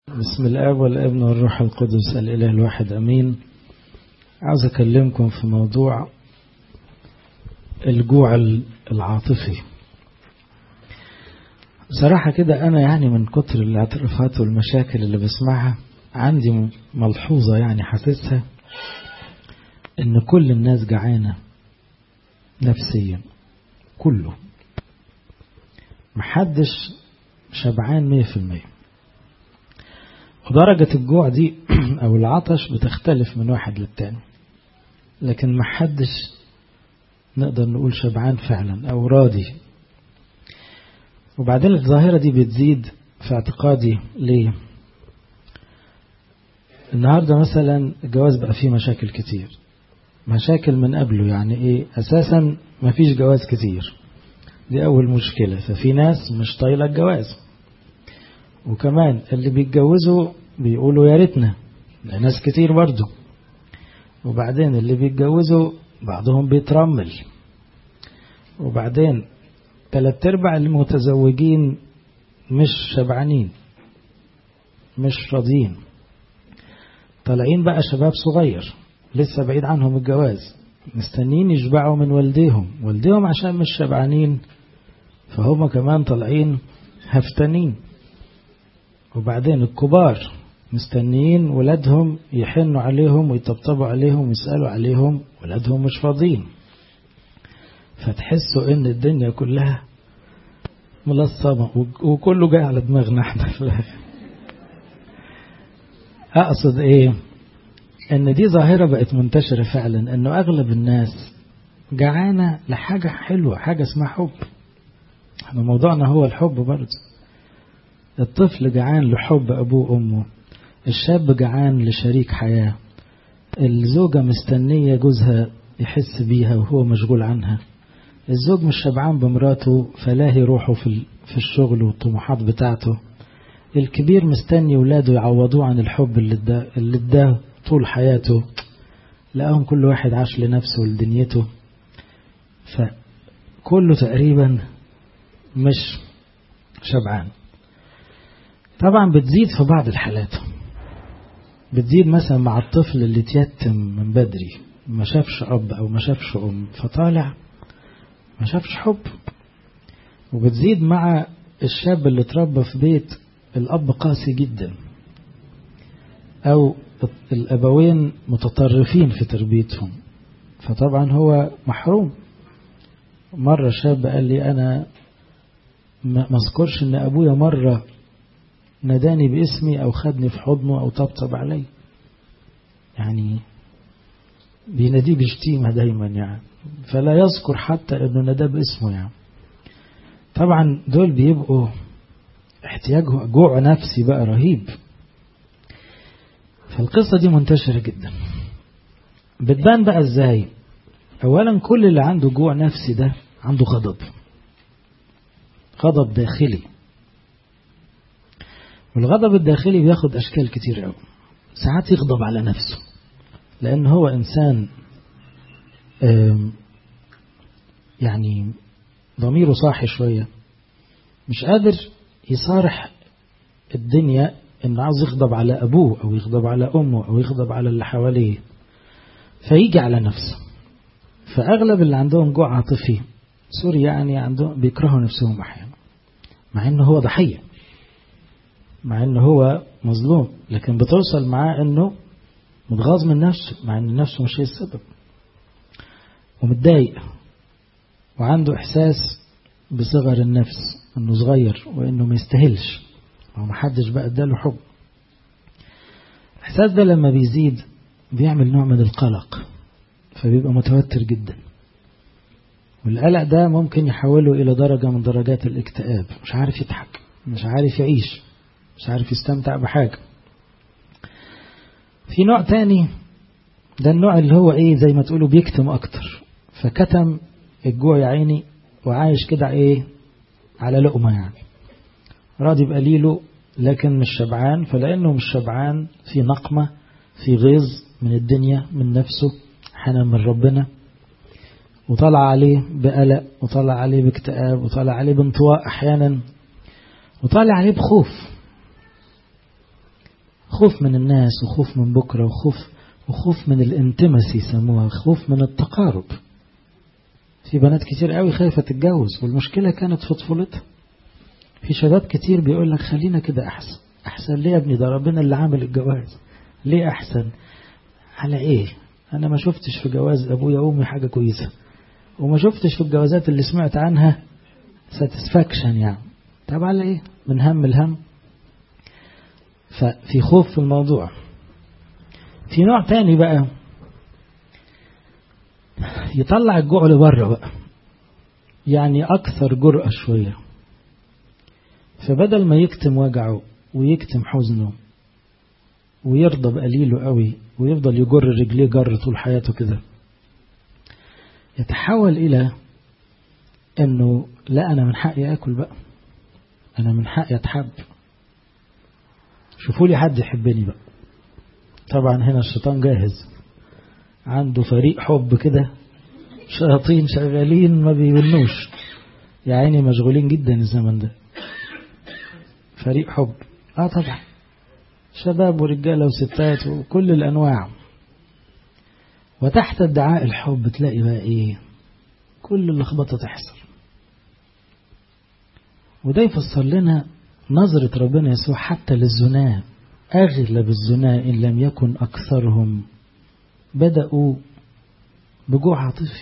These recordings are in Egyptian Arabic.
بسم الآب والابن والروح القدس الإله الواحد أمين عاوز أكلمكم في موضوع الجوع العاطفي بصراحة كده أنا يعني من كتر الاعترافات والمشاكل اللي بسمعها عندي ملحوظة يعني حاسسها إن كل الناس جعانة نفسيا كله محدش شبعان مية في المية ودرجة الجوع دي أو العطش بتختلف من واحد للتاني لكن محدش نقدر نقول شبعان فعلا أو راضي وبعدين الظاهرة دي بتزيد في اعتقادي ليه النهاردة مثلا الجواز بقى فيه مشاكل كتير مشاكل من قبله يعني ايه اساسا مفيش جواز كتير دي اول مشكلة ففي ناس مش طايلة الجواز وكمان اللي بيتجوزوا بيقولوا يا ريتنا ناس كتير برضه وبعدين اللي بيتجوزوا بعضهم بيترمل وبعدين تلات ارباع المتزوجين مش شبعانين مش راضيين طالعين بقى شباب صغير لسه بعيد عنهم الجواز مستنين يشبعوا من والديهم والديهم عشان مش شبعانين فهم كمان طالعين هفتانين وبعدين الكبار مستنيين ولادهم يحنوا عليهم ويطبطبوا عليهم ويسألوا عليهم ولادهم مش فاضيين فتحسوا ان الدنيا كلها ملصمة وكله جاي على دماغنا احنا في الاخر اقصد ايه ان دي ظاهرة بقت منتشرة فعلا انه اغلب الناس جعانة لحاجة حلوة حاجة اسمها حب احنا موضوعنا هو الحب برضه الطفل جعان لحب أبوه وأمه الشاب جعان لشريك حياة الزوجة مستنية جوزها يحس بيها وهو مشغول عنها الزوج مش شبعان بمراته فلاهي روحه في في الشغل والطموحات بتاعته الكبير مستني ولاده يعوضوه عن الحب اللي اداه اللي اداه طول حياته لقاهم كل واحد عاش لنفسه ولدنيته فكله تقريبا مش شبعان طبعا بتزيد في بعض الحالات بتزيد مثلا مع الطفل اللي اتيتم من بدري ما شافش أب أو ما شافش أم فطالع ما شافش حب وبتزيد مع الشاب اللي اتربى في بيت الأب قاسي جدا أو الأبوين متطرفين في تربيتهم فطبعا هو محروم مرة شاب قال لي أنا ما اذكرش ان ابويا مرة ناداني باسمي او خدني في حضنه او طبطب علي يعني بيناديه بشتيمة دايما يعني فلا يذكر حتى انه ناداه باسمه يعني طبعا دول بيبقوا احتياج جوع نفسي بقى رهيب فالقصة دي منتشرة جدا بتبان بقى ازاي اولا كل اللي عنده جوع نفسي ده عنده غضب غضب داخلي والغضب الداخلي بياخد أشكال كتير قوي ساعات يغضب على نفسه لأن هو إنسان يعني ضميره صاحي شوية مش قادر يصارح الدنيا إنه عاوز يغضب على أبوه أو يغضب على أمه أو يغضب على اللي حواليه فيجي على نفسه فأغلب اللي عندهم جوع عاطفي سوري يعني عندهم بيكرهوا نفسهم أحيانا مع انه هو ضحية مع انه هو مظلوم لكن بتوصل معاه انه متغاظ من نفسه مع ان نفسه مش هي السبب ومتضايق وعنده احساس بصغر النفس انه صغير وانه ما يستاهلش ومحدش بقى اداله حب الاحساس ده لما بيزيد بيعمل نوع من القلق فبيبقى متوتر جدا والقلق ده ممكن يحوله إلى درجة من درجات الاكتئاب مش عارف يضحك مش عارف يعيش مش عارف يستمتع بحاجة في نوع تاني ده النوع اللي هو ايه زي ما تقولوا بيكتم اكتر فكتم الجوع يا عيني وعايش كده ايه على لقمة يعني راضي بقليله لكن مش شبعان فلانه مش شبعان في نقمة في غيظ من الدنيا من نفسه حنان من ربنا وطلع عليه بقلق وطلع عليه باكتئاب وطلع عليه بانطواء أحيانا وطلع عليه بخوف خوف من الناس وخوف من بكرة وخوف وخوف من الانتمسي يسموها خوف من التقارب في بنات كتير قوي خايفة تتجوز والمشكلة كانت في طفولتها في شباب كتير بيقول لك خلينا كده أحسن أحسن ليه يا ابني ده ربنا اللي عامل الجواز ليه أحسن على إيه أنا ما شفتش في جواز أبويا وأمي حاجة كويسة وما شفتش في الجوازات اللي سمعت عنها ساتسفاكشن يعني طب على إيه من هم الهم ففي خوف في الموضوع في نوع تاني بقى يطلع الجوع لبره بقى يعني أكثر جرأة شوية فبدل ما يكتم وجعه ويكتم حزنه ويرضى بقليله قوي ويفضل يجر رجليه جر طول حياته كده يتحول إلى أنه لا أنا من حقي أكل بقى أنا من حقي أتحب شوفوا لي حد يحبني بقى طبعا هنا الشيطان جاهز عنده فريق حب كده شياطين شغالين ما بيبنوش يا عيني مشغولين جدا الزمن ده فريق حب اه طبعا شباب ورجاله وستات وكل الانواع وتحت ادعاء الحب تلاقي بقى ايه كل اللخبطه تحصل وده يفسر لنا نظرة ربنا يسوع حتى للزناة أغلب الزناة إن لم يكن أكثرهم بدأوا بجوع عاطفي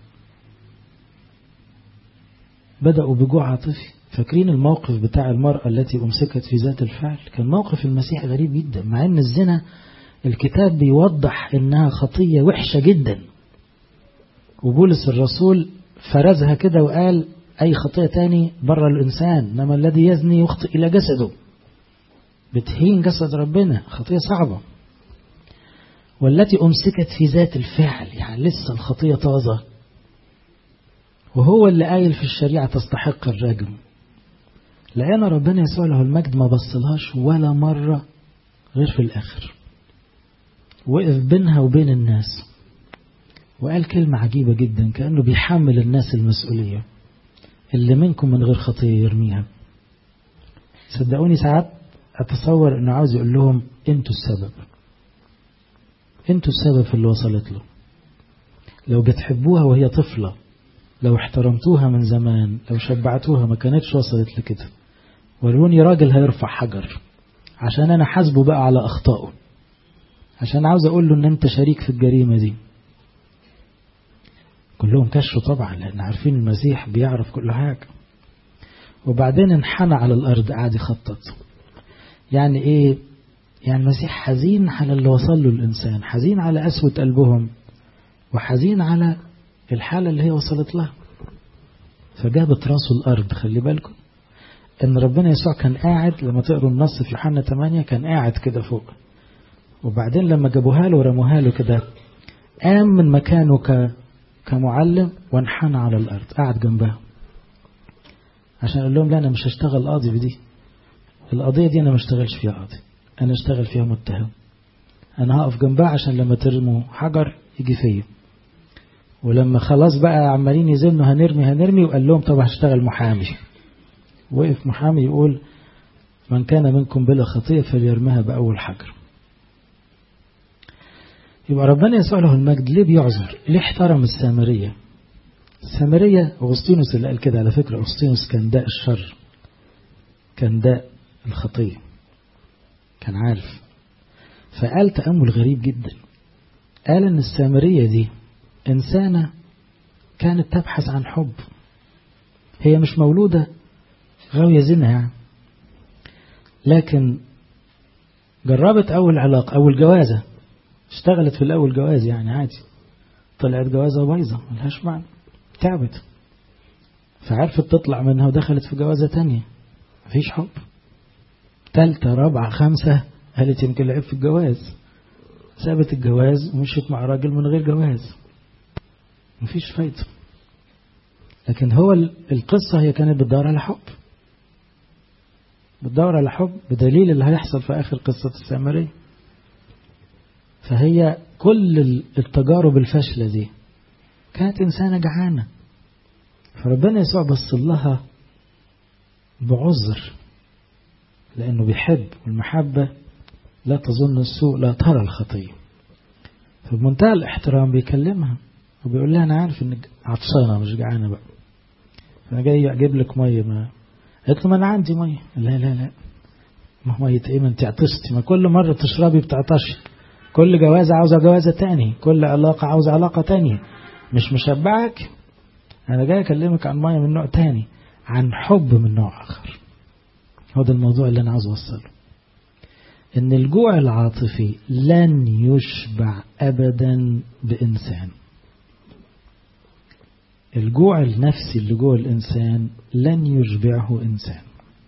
بدأوا بجوع عاطفي فاكرين الموقف بتاع المرأة التي أمسكت في ذات الفعل كان موقف المسيح غريب جدا مع أن الزنا الكتاب بيوضح أنها خطية وحشة جدا وبولس الرسول فرزها كده وقال أي خطية تاني بره الإنسان إنما الذي يزني يخطئ إلى جسده بتهين جسد ربنا خطية صعبة والتي أمسكت في ذات الفعل يعني لسه الخطية طازة وهو اللي قايل في الشريعة تستحق الرجم لأن ربنا يسوع له المجد ما بصلهاش ولا مرة غير في الآخر وقف بينها وبين الناس وقال كلمة عجيبة جدا كأنه بيحمل الناس المسؤولية اللي منكم من غير خطية يرميها صدقوني ساعات أتصور أنه عاوز يقول لهم أنتوا السبب أنتوا السبب في اللي وصلت له لو بتحبوها وهي طفلة لو احترمتوها من زمان لو شبعتوها ما كانتش وصلت لكده وروني راجل هيرفع حجر عشان أنا حاسبه بقى على أخطائه عشان عاوز أقول له أن أنت شريك في الجريمة دي كلهم كشفوا طبعا لأن عارفين المسيح بيعرف كل حاجة وبعدين انحنى على الأرض قاعد يخطط يعني إيه يعني المسيح حزين على اللي وصل له الإنسان حزين على أسوة قلبهم وحزين على الحالة اللي هي وصلت لها فجابت راسه الأرض خلي بالكم إن ربنا يسوع كان قاعد لما تقروا النص في يوحنا 8 كان قاعد كده فوق وبعدين لما جابوها له ورموها له كده قام من مكانه ك كمعلم وانحنى على الأرض قاعد جنبها عشان قال لهم لا أنا مش هشتغل قاضي بدي القضية دي أنا ما اشتغلش فيها قاضي أنا اشتغل فيها متهم أنا هقف جنبها عشان لما ترموا حجر يجي فيا ولما خلاص بقى عمالين يزنوا هنرمي هنرمي وقال لهم طب هشتغل محامي وقف محامي يقول من كان منكم بلا خطية فليرمها بأول حجر يبقى ربنا يسوع له المجد ليه بيعذر ليه احترم السامرية السامرية أغسطينوس اللي قال كده على فكرة أغسطينوس كان داء الشر كان داء الخطية كان عارف فقال تأمل غريب جدا قال ان السامرية دي إنسانة كانت تبحث عن حب هي مش مولودة غاوية زنا يعني لكن جربت أول علاقة أول جوازة اشتغلت في الأول جواز يعني عادي طلعت جوازة بايظة ملهاش معنى تعبت فعرفت تطلع منها ودخلت في جوازة تانية مفيش حب تالتة رابعة خمسة قالت يمكن لعب في الجواز سابت الجواز ومشيت مع راجل من غير جواز مفيش فايدة لكن هو القصة هي كانت بتدور على حب بتدور على حب بدليل اللي هيحصل في آخر قصة السامرية فهي كل التجارب الفاشلة دي كانت إنسانة جعانة فربنا يسوع بص لها بعذر لأنه بيحب والمحبة لا تظن السوء لا ترى الخطية فبمنتهى الاحترام بيكلمها وبيقول لها أنا عارف إنك عطشانة مش جعانة بقى أنا جاي أجيب لك مية ما قالت له ما أنا عندي مية لا لا لا ما هو مية إيه ما أنت عطستي ما كل مرة تشربي بتعطشي كل جوازة عاوزة جوازة تاني كل علاقة عاوزة علاقة تانية مش مشبعك أنا جاي أكلمك عن مية من نوع تاني عن حب من نوع آخر هو ده الموضوع اللي أنا عاوز أوصله إن الجوع العاطفي لن يشبع أبدا بإنسان الجوع النفسي اللي جوه الإنسان لن يشبعه إنسان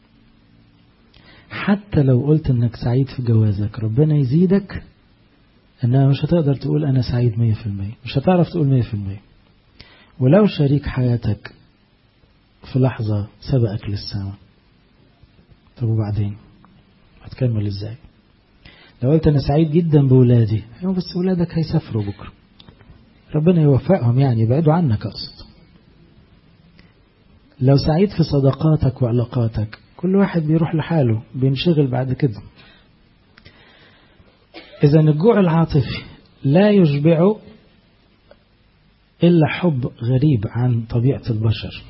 حتى لو قلت إنك سعيد في جوازك ربنا يزيدك إنها مش هتقدر تقول أنا سعيد مية في المية مش هتعرف تقول مية في المية ولو شريك حياتك في لحظة سبقك للسماء طب وبعدين هتكمل ازاي لو قلت انا سعيد جدا بولادي ايوه بس ولادك هيسافروا بكره ربنا يوفقهم يعني يبعدوا عنك اقصد لو سعيد في صداقاتك وعلاقاتك كل واحد بيروح لحاله بينشغل بعد كده اذا الجوع العاطفي لا يشبع الا حب غريب عن طبيعه البشر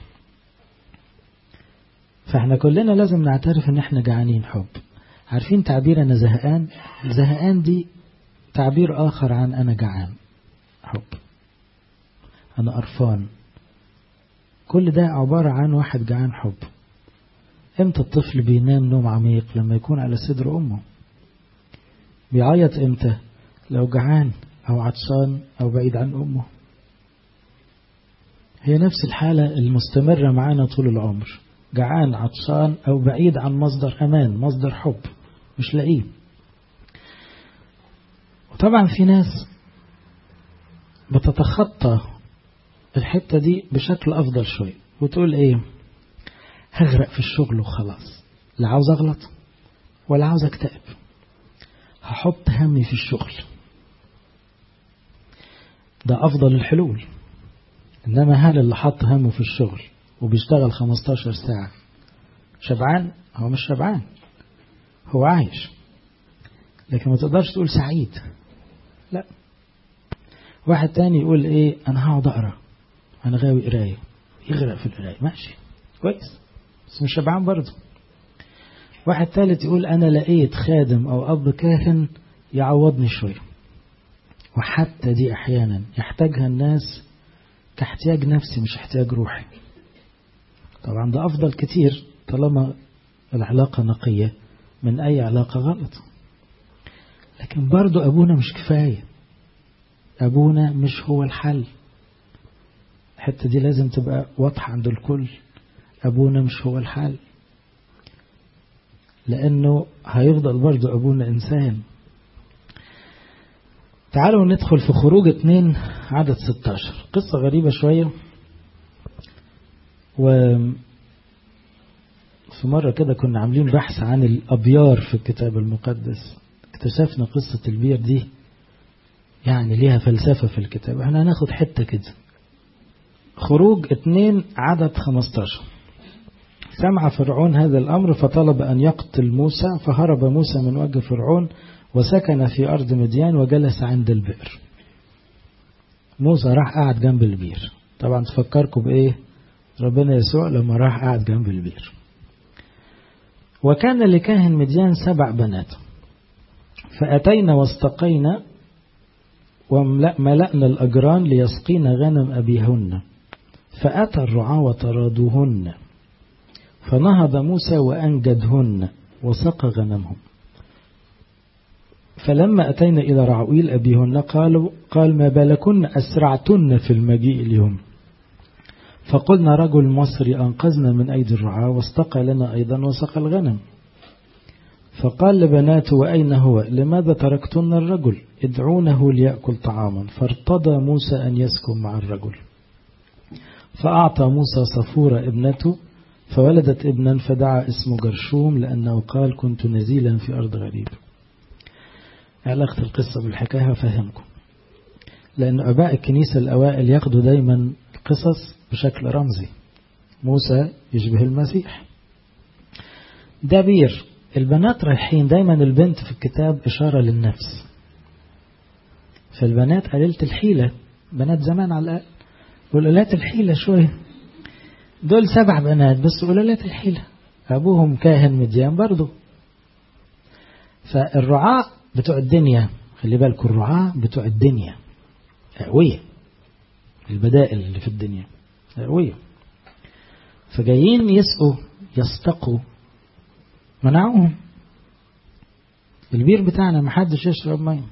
فاحنا كلنا لازم نعترف ان احنا جعانين حب عارفين تعبير انا زهقان زهقان دي تعبير اخر عن انا جعان حب انا قرفان كل ده عبارة عن واحد جعان حب امتى الطفل بينام نوم عميق لما يكون على صدر امه بيعيط امتى لو جعان او عطشان او بعيد عن امه هي نفس الحالة المستمرة معانا طول العمر جعان عطشان أو بعيد عن مصدر أمان مصدر حب مش لاقيه وطبعا في ناس بتتخطى الحتة دي بشكل أفضل شوي وتقول إيه هغرق في الشغل وخلاص لا عاوز أغلط ولا عاوز أكتئب هحط همي في الشغل ده أفضل الحلول إنما هل اللي حط همه في الشغل وبيشتغل 15 ساعة شبعان هو مش شبعان هو عايش لكن ما تقدرش تقول سعيد لا واحد تاني يقول ايه انا هقعد اقرا انا غاوي قرايه يغرق في القرايه ماشي كويس بس مش شبعان برضه واحد ثالث يقول انا لقيت خادم او اب كاهن يعوضني شويه وحتى دي احيانا يحتاجها الناس كاحتياج نفسي مش احتياج روحي طبعا ده أفضل كتير طالما العلاقة نقية من أي علاقة غلط لكن برضو أبونا مش كفاية أبونا مش هو الحل الحتة دي لازم تبقى واضحة عند الكل أبونا مش هو الحل لأنه هيفضل برضو أبونا إنسان تعالوا ندخل في خروج اتنين عدد 16 قصة غريبة شوية و في مرة كده كنا عاملين بحث عن الأبيار في الكتاب المقدس اكتشفنا قصة البير دي يعني ليها فلسفة في الكتاب احنا هناخد حتة كده خروج اتنين عدد 15 سمع فرعون هذا الأمر فطلب أن يقتل موسى فهرب موسى من وجه فرعون وسكن في أرض مديان وجلس عند البئر موسى راح قاعد جنب البير طبعا تفكركم بإيه ربنا يسوع لما راح قاعد جنب البير وكان لكاهن مديان سبع بنات فأتينا واستقينا وملأنا الأجران ليسقين غنم أبيهن فأتى الرعاة وطردوهن فنهض موسى وأنجدهن وسقى غنمهم فلما أتينا إلى رعويل أبيهن قالوا قال ما بالكن أسرعتن في المجيء اليوم فقلنا رجل مصري أنقذنا من أيدي الرعاة واستقى لنا أيضا وسقى الغنم فقال لبناته وأين هو لماذا تركتن الرجل ادعونه ليأكل طعاما فارتضى موسى أن يسكن مع الرجل فأعطى موسى صفورة ابنته فولدت ابنا فدعا اسمه جرشوم لأنه قال كنت نزيلا في أرض غريب علاقة القصة بالحكاية هفهمكم لأن أباء الكنيسة الأوائل ياخدوا دايما القصص بشكل رمزي موسى يشبه المسيح ده بير البنات رايحين دايما البنت في الكتاب إشارة للنفس فالبنات قليلة الحيلة بنات زمان على الأقل قلالات الحيلة شوية دول سبع بنات بس قلالات الحيلة أبوهم كاهن مديان برضو فالرعاة بتوع الدنيا خلي بالكم الرعاة بتوع الدنيا أقوية البدائل اللي في الدنيا أقوية فجايين يسقوا يستقوا منعوهم البير بتاعنا محدش يشرب ميه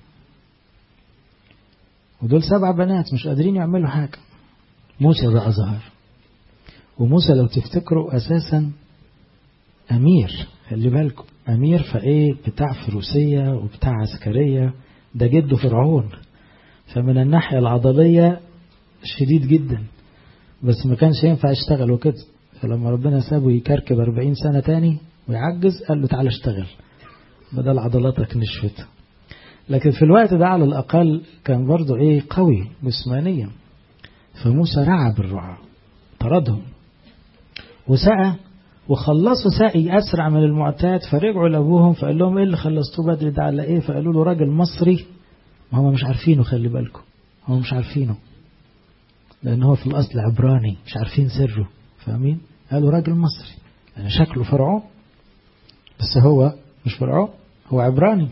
ودول سبع بنات مش قادرين يعملوا حاجة موسى بقى ظهر وموسى لو تفتكروا أساسا أمير خلي بالكم أمير فإيه بتاع فروسية وبتاع عسكرية ده جده فرعون فمن الناحية العضلية شديد جدا بس ما كانش ينفع يشتغل وكده فلما ربنا سابه يكركب 40 سنة تاني ويعجز قال له تعالى اشتغل بدل عضلاتك نشفت لكن في الوقت ده على الأقل كان برضه إيه قوي جسمانيا فموسى رعب الرعاة طردهم وسقى وخلصوا سقي أسرع من المعتاد فرجعوا لأبوهم فقال لهم إيه اللي خلصتوه بدري ده على إيه فقالوا له راجل مصري ما هم مش عارفينه خلي بالكم هم مش عارفينه لأن هو في الأصل عبراني مش عارفين سره فاهمين قالوا راجل مصري يعني شكله فرعون بس هو مش فرعون هو عبراني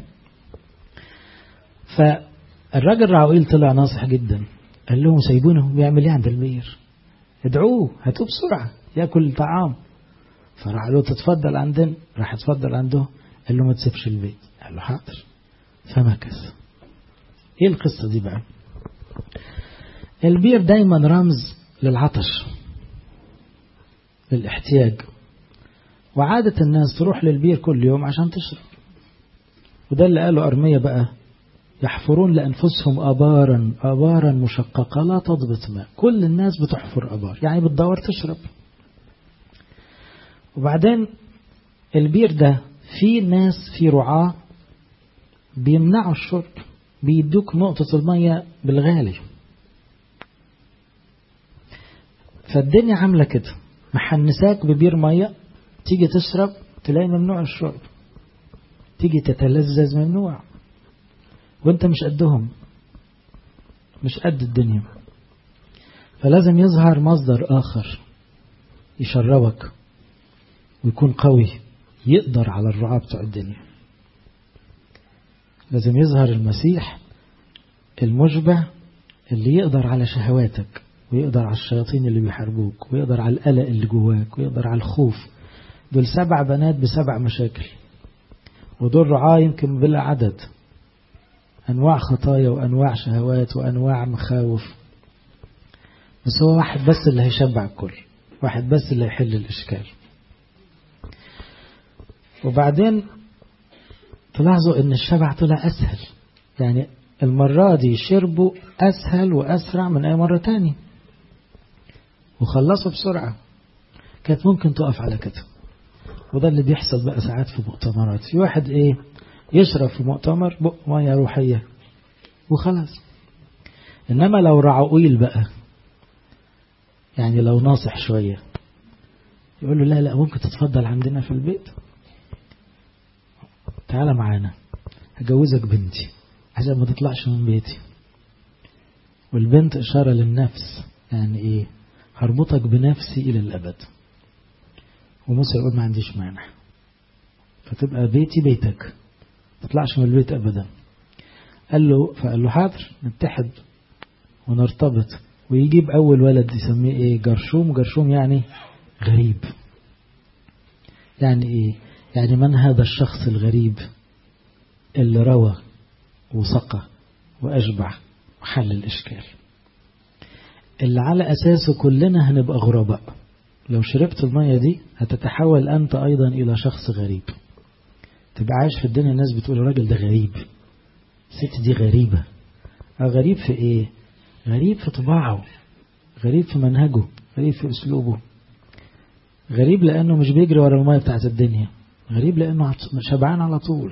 فالراجل راعويل طلع ناصح جدا قال لهم سيبونه بيعمل ايه عند البير ادعوه هاتوه بسرعة ياكل طعام فراح له تتفضل عندنا راح اتفضل عنده قال له ما تسيبش البيت قال له حاضر فمكث ايه القصة دي بقى البير دايما رمز للعطش للاحتياج وعادة الناس تروح للبير كل يوم عشان تشرب وده اللي قاله أرمية بقى يحفرون لأنفسهم أبارا أبارا مشققة لا تضبط ماء كل الناس بتحفر أبار يعني بتدور تشرب وبعدين البير ده في ناس في رعاة بيمنعوا الشرب بيدوك نقطة المية بالغالي فالدنيا عاملة كده محنساك ببير مية تيجي تشرب تلاقي ممنوع الشرب تيجي تتلذذ ممنوع وانت مش قدهم مش قد الدنيا فلازم يظهر مصدر آخر يشربك ويكون قوي يقدر على الرعاة بتوع الدنيا لازم يظهر المسيح المشبع اللي يقدر على شهواتك ويقدر على الشياطين اللي بيحاربوك ويقدر على القلق اللي جواك ويقدر على الخوف دول سبع بنات بسبع مشاكل ودول رعاة يمكن بلا عدد أنواع خطايا وأنواع شهوات وأنواع مخاوف بس هو واحد بس اللي هيشبع الكل واحد بس اللي هيحل الإشكال وبعدين تلاحظوا ان الشبع طلع أسهل يعني المرة دي شربوا أسهل وأسرع من أي مرة تاني وخلصوا بسرعة كانت ممكن تقف على كده وده اللي بيحصل بقى ساعات في مؤتمرات في واحد ايه يشرب في مؤتمر بق مية روحية وخلاص إنما لو رعويل بقى يعني لو ناصح شوية يقول له لا لا ممكن تتفضل عندنا في البيت تعال معانا هجوزك بنتي عشان ما تطلعش من بيتي والبنت إشارة للنفس يعني إيه هربطك بنفسي إلى الأبد وموسى يقول ما عنديش مانع فتبقى بيتي بيتك ما تطلعش من البيت أبدا قال له فقال له حاضر نتحد ونرتبط ويجيب أول ولد يسميه إيه جرشوم جرشوم يعني غريب يعني إيه يعني من هذا الشخص الغريب اللي روى وسقى وأشبع وحل الإشكال اللي على أساسه كلنا هنبقى غرباء لو شربت المية دي هتتحول أنت أيضا إلى شخص غريب تبقى عايش في الدنيا الناس بتقول الراجل ده غريب الست دي غريبة غريب في إيه غريب في طباعه غريب في منهجه غريب في أسلوبه غريب لأنه مش بيجري ورا المية بتاعت الدنيا غريب لأنه شبعان على طول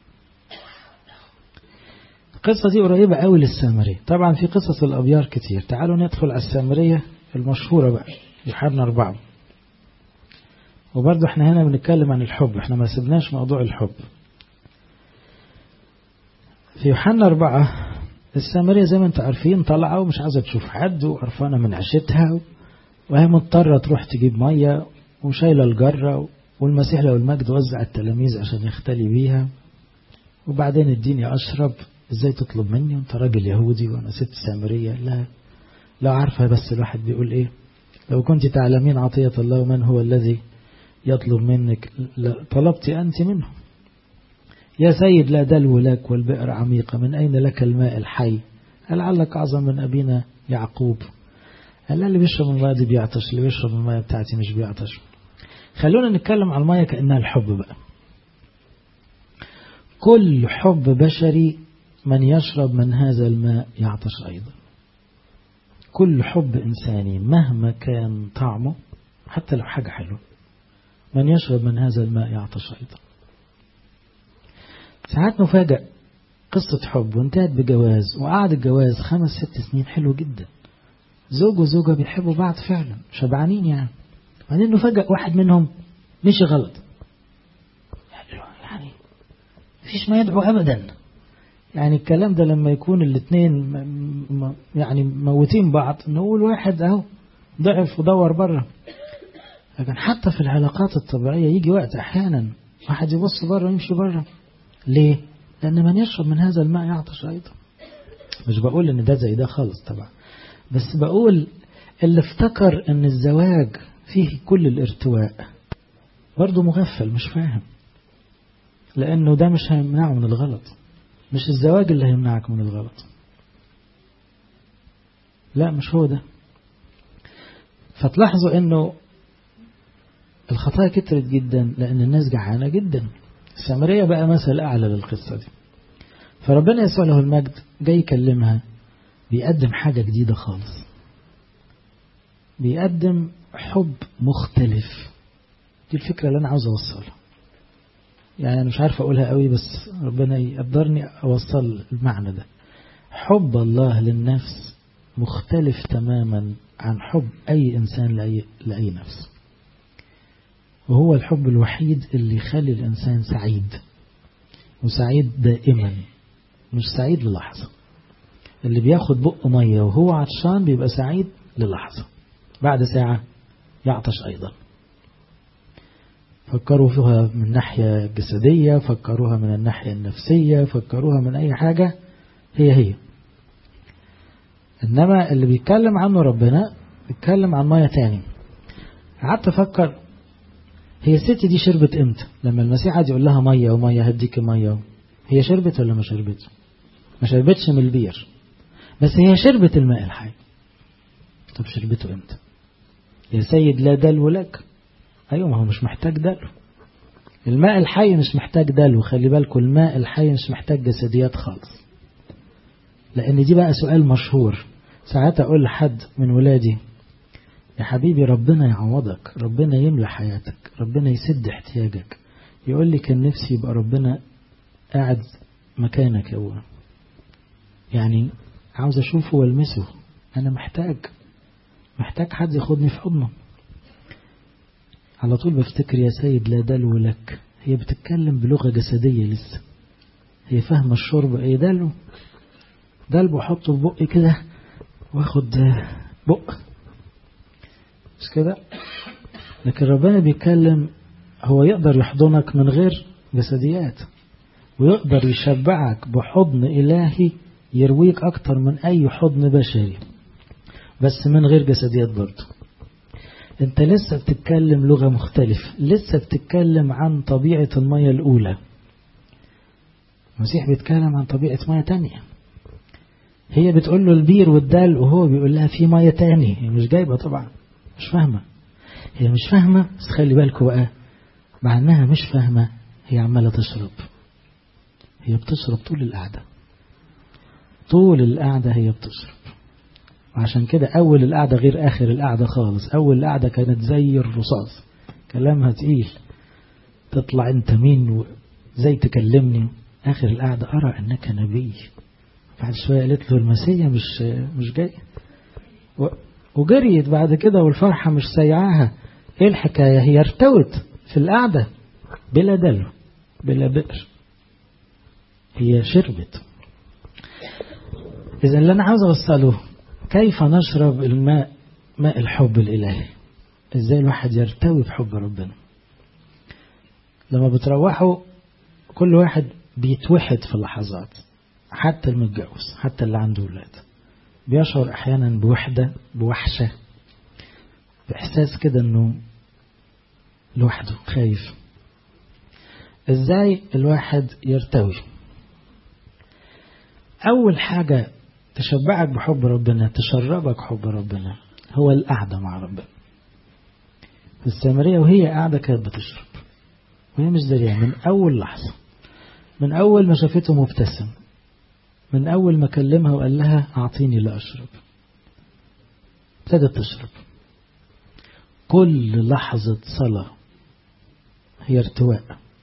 القصة دي قريبة قوي للسامرية طبعا في قصص الأبيار كتير تعالوا ندخل على السامرية المشهورة بقى يوحنا أربعة وبرضه احنا هنا بنتكلم عن الحب احنا ما سبناش موضوع الحب في يوحنا أربعة السامرية زي ما انتم عارفين طالعة ومش عايزة تشوف حد وقرفانة من عشتها وهي مضطرة تروح تجيب مية وشايلة الجرة والمسيح لو المجد وزع التلاميذ عشان يختلي بيها وبعدين اديني أشرب ازاي تطلب مني وانت راجل يهودي وانا ست سامرية لا لو عارفة بس الواحد بيقول ايه لو كنت تعلمين عطية الله من هو الذي يطلب منك طلبت أنت منه يا سيد لا دلو لك والبئر عميقة من أين لك الماء الحي لعلك أعظم من أبينا يعقوب قال اللي بيشرب الماء دي بيعطش اللي بيشرب الماء بتاعتي مش بيعطش خلونا نتكلم عن الماء كأنها الحب بقى كل حب بشري من يشرب من هذا الماء يعطش أيضا كل حب إنساني مهما كان طعمه حتى لو حاجة حلوة من يشرب من هذا الماء يعطش أيضا ساعات نفاجأ قصة حب وانتهت بجواز وقعد الجواز خمس ست سنين حلو جدا زوج وزوجة بيحبوا بعض فعلا شبعانين يعني بعدين نفاجأ واحد منهم مشي غلط يعني مفيش ما يدعو أبدا يعني الكلام ده لما يكون الاثنين يعني موتين بعض نقول واحد اهو ضعف ودور بره لكن حتى في العلاقات الطبيعية يجي وقت أحيانا واحد يبص بره ويمشي بره ليه؟ لأن من يشرب من هذا الماء يعطش أيضا مش بقول إن ده زي ده خالص طبعا بس بقول اللي افتكر إن الزواج فيه كل الارتواء برضه مغفل مش فاهم لأنه ده مش هيمنعه من الغلط مش الزواج اللي هيمنعك من الغلط لا مش هو ده فتلاحظوا انه الخطايا كترت جدا لان الناس جعانة جدا السامرية بقى مثل اعلى للقصة دي فربنا يسوع له المجد جاي يكلمها بيقدم حاجة جديدة خالص بيقدم حب مختلف دي الفكرة اللي انا عاوز اوصلها يعني أنا مش عارف أقولها قوي بس ربنا يقدرني أوصل المعنى ده حب الله للنفس مختلف تماما عن حب أي إنسان لأي, لأي نفس وهو الحب الوحيد اللي يخلي الإنسان سعيد وسعيد دائما مش سعيد للحظة اللي بياخد بق مية وهو عطشان بيبقى سعيد للحظة بعد ساعة يعطش أيضا فكروا فيها من الناحية الجسدية فكروها من الناحية النفسية فكروها من أي حاجة هي هي إنما اللي بيتكلم عنه ربنا بيتكلم عن مية تاني قعدت أفكر هي الست دي شربت امتى لما المسيح قعد يقول لها مية ومية هديك مية هي شربت ولا ما شربتش ما شربتش من البير بس هي شربت الماء الحي طب شربته امتى يا سيد لا دلو لك أيوة ما هو مش محتاج دلو الماء الحي مش محتاج دلو خلي بالكم الماء الحي مش محتاج جسديات خالص لأن دي بقى سؤال مشهور ساعات أقول لحد من ولادي يا حبيبي ربنا يعوضك ربنا يملى حياتك ربنا يسد احتياجك يقول لي كان نفسي يبقى ربنا قاعد مكانك يا أبونا يعني عاوز أشوفه والمسه أنا محتاج محتاج حد ياخدني في حضنه على طول بفتكر يا سيد لا دلو لك هي بتتكلم بلغة جسدية لسه هي فاهمة الشرب ايه دلو دلو احطه في بقي كده واخد بق مش كده لكن ربنا بيتكلم هو يقدر يحضنك من غير جسديات ويقدر يشبعك بحضن إلهي يرويك أكتر من أي حضن بشري بس من غير جسديات برضه انت لسه بتتكلم لغة مختلفة لسه بتتكلم عن طبيعة المية الأولى المسيح بيتكلم عن طبيعة مية تانية هي بتقول له البير والدال وهو بيقول لها في مية تاني هي مش جايبة طبعا مش فاهمة هي مش فاهمة بس خلي بالكوا بقى مع انها مش فاهمة هي عمالة تشرب هي بتشرب طول القعدة طول القعدة هي بتشرب وعشان كده أول القعدة غير آخر القعدة خالص أول القعدة كانت زي الرصاص كلامها تقيل تطلع أنت مين زي تكلمني آخر القعدة أرى أنك نبي بعد شوية قالت له المسيح مش مش جاي وجريت بعد كده والفرحة مش سيعاها ايه الحكاية هي ارتوت في القعدة بلا دلو بلا بئر هي شربت إذا اللي أنا عاوز أوصله كيف نشرب الماء ماء الحب الإلهي إزاي الواحد يرتوي بحب ربنا لما بتروحوا كل واحد بيتوحد في اللحظات حتى المتجوز حتى اللي عنده ولاد بيشعر أحيانا بوحدة بوحشة بإحساس كده أنه لوحده خايف إزاي الواحد يرتوي أول حاجة تشبعك بحب ربنا تشربك حب ربنا هو القعدة مع ربنا في السامرية وهي قاعدة كانت بتشرب وهي مش دارية من أول لحظة من أول ما شافته مبتسم من أول ما كلمها وقال لها أعطيني لأشرب ابتدت تشرب كل لحظة صلاة هي ارتواء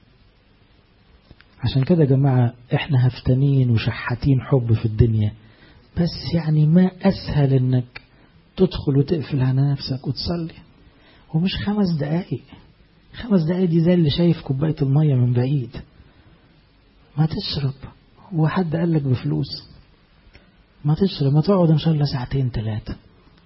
عشان كده يا جماعة احنا هفتانين وشحاتين حب في الدنيا بس يعني ما أسهل انك تدخل وتقفل على نفسك وتصلي ومش خمس دقايق خمس دقايق دي زي اللي شايف كوباية المية من بعيد ما تشرب هو حد قال لك بفلوس ما تشرب ما تقعد ان شاء الله ساعتين ثلاثة